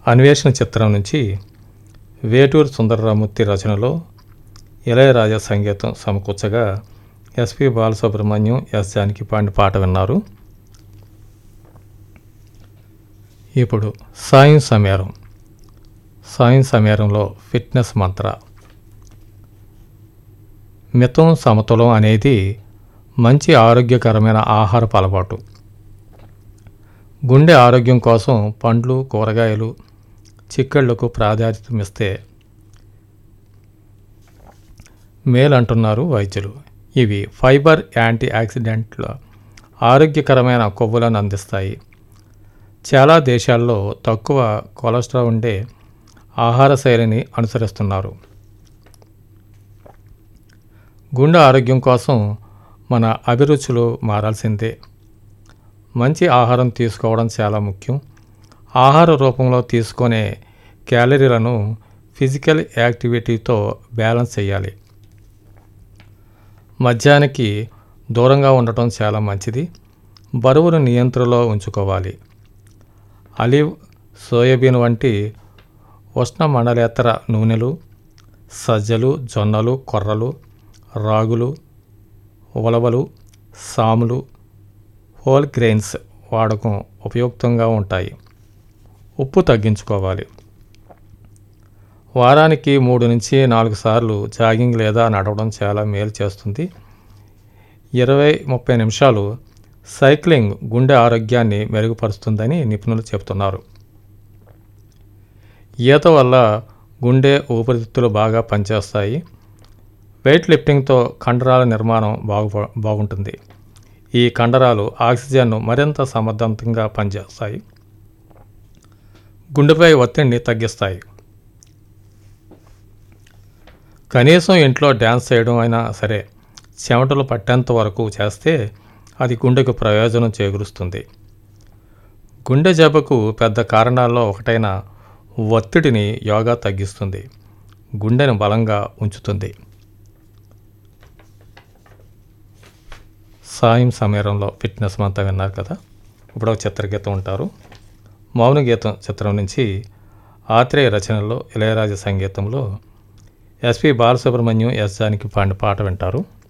అన్వేషణ చిత్రం నుంచి వేటూరు సుందరరామూర్తి రచనలో ఇళయరాజా సంగీతం సమకూర్చగా ఎస్పి బాలసుబ్రహ్మణ్యం ఎస్ జానకి పాడిన పాట విన్నారు ఇప్పుడు సాయం సమేరం సాయం సమేరంలో ఫిట్నెస్ మంత్ర మితం సమతులం అనేది మంచి ఆరోగ్యకరమైన ఆహారపు అలవాటు గుండె ఆరోగ్యం కోసం పండ్లు కూరగాయలు చిక్కళ్లకు ప్రాధాన్యతమిస్తే మేలంటున్నారు వైద్యులు ఇవి ఫైబర్ యాంటీ ఆక్సిడెంట్ల ఆరోగ్యకరమైన కొవ్వులను అందిస్తాయి చాలా దేశాల్లో తక్కువ కొలెస్ట్రాల్ ఉండే ఆహార శైలిని అనుసరిస్తున్నారు గుండె ఆరోగ్యం కోసం మన అభిరుచులు మారాల్సిందే మంచి ఆహారం తీసుకోవడం చాలా ముఖ్యం ఆహార రూపంలో తీసుకునే క్యాలరీలను ఫిజికల్ యాక్టివిటీతో బ్యాలెన్స్ చేయాలి మద్యానికి దూరంగా ఉండటం చాలా మంచిది బరువును నియంత్రణలో ఉంచుకోవాలి అలివ్ సోయాబీన్ వంటి ఉష్ణ మండలేతర నూనెలు సజ్జలు జొన్నలు కొర్రలు రాగులు ఉలవలు సాములు హోల్ గ్రెయిన్స్ వాడకం ఉపయుక్తంగా ఉంటాయి ఉప్పు తగ్గించుకోవాలి వారానికి మూడు నుంచి నాలుగు సార్లు జాగింగ్ లేదా నడవడం చాలా మేలు చేస్తుంది ఇరవై ముప్పై నిమిషాలు సైక్లింగ్ గుండె ఆరోగ్యాన్ని మెరుగుపరుస్తుందని నిపుణులు చెబుతున్నారు ఈత వల్ల గుండె ఊపిరితిత్తులు బాగా పనిచేస్తాయి వెయిట్ లిఫ్టింగ్తో కండరాల నిర్మాణం బాగు బాగుంటుంది ఈ కండరాలు ఆక్సిజన్ను మరింత సమర్థవంతంగా పనిచేస్తాయి గుండెపై ఒత్తిడిని తగ్గిస్తాయి కనీసం ఇంట్లో డ్యాన్స్ చేయడం అయినా సరే చెమటలు పట్టేంత వరకు చేస్తే అది గుండెకు ప్రయోజనం చేకూరుస్తుంది గుండె జబ్బకు పెద్ద కారణాల్లో ఒకటైన ఒత్తిడిని యోగా తగ్గిస్తుంది గుండెను బలంగా ఉంచుతుంది సాయం సమయంలో ఫిట్నెస్ అంతా విన్నారు కదా ఇప్పుడు ఒక చిత్రగీతం ఉంటారు మౌన గీతం చిత్రం నుంచి ఆత్రేయ రచనలో ఇళయరాజా సంగీతంలో ఎస్పి బాలసుబ్రహ్మణ్యం ఎస్ జానికి పాడిన పాట వింటారు